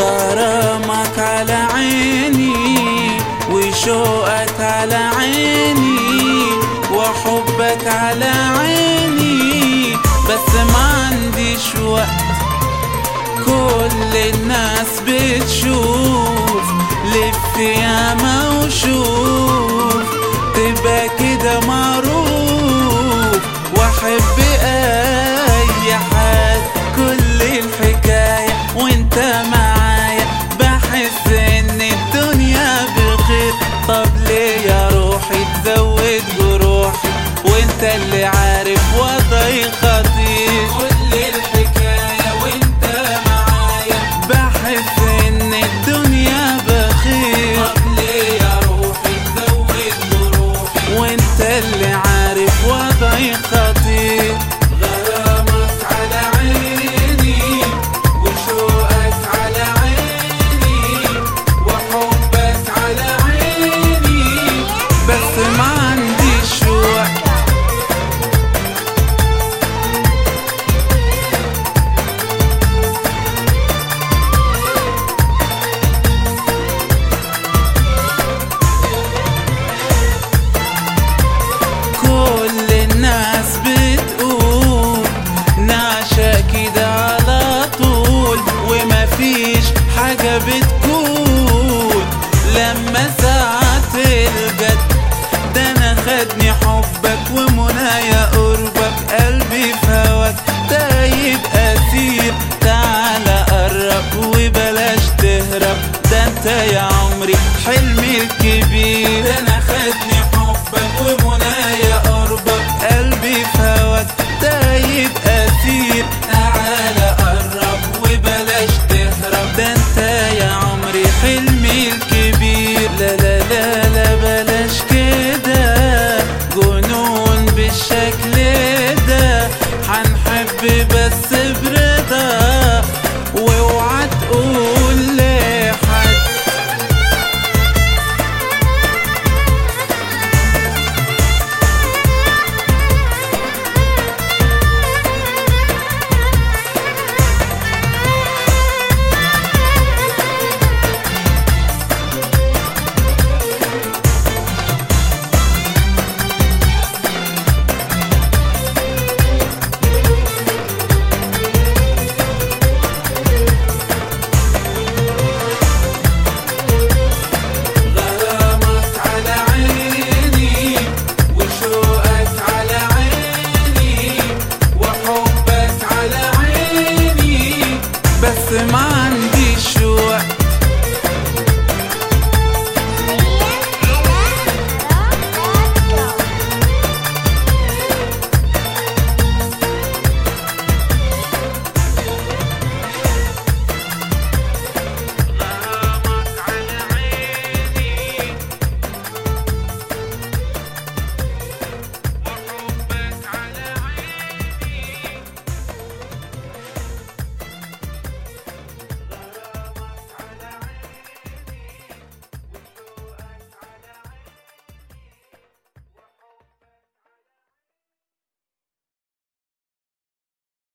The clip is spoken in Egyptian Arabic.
غرامك على عيني وشوقك على عيني وحبك على عيني بس ما عنديش وقت كل الناس بتشوف لف ياما وشوف تبقى كده معروف واحب اي حد كل الحكاية وانت معايا بحس ان الدنيا بخير طب ليه يا روحي تزود جروحي وانت اللي عارف وضعي خطير كل الحكاية وانت معايا بحس ان الدنيا بخير طب ليه يا روحي تزود جروحي وانت اللي عارف وضعي خطير غرامك على عيني وشوقك على عيني وحبك على عيني بس ما عنديش وقت كل الناس بتقول نعشق كده على طول ومفيش حاجة بتكون لما ساعة الجد ده انا خدني حبك ومنايا قربك قلبي في هواك تايب اسير تعالى قرب وبلاش تهرب ده انت يا عمري حلمي الكبير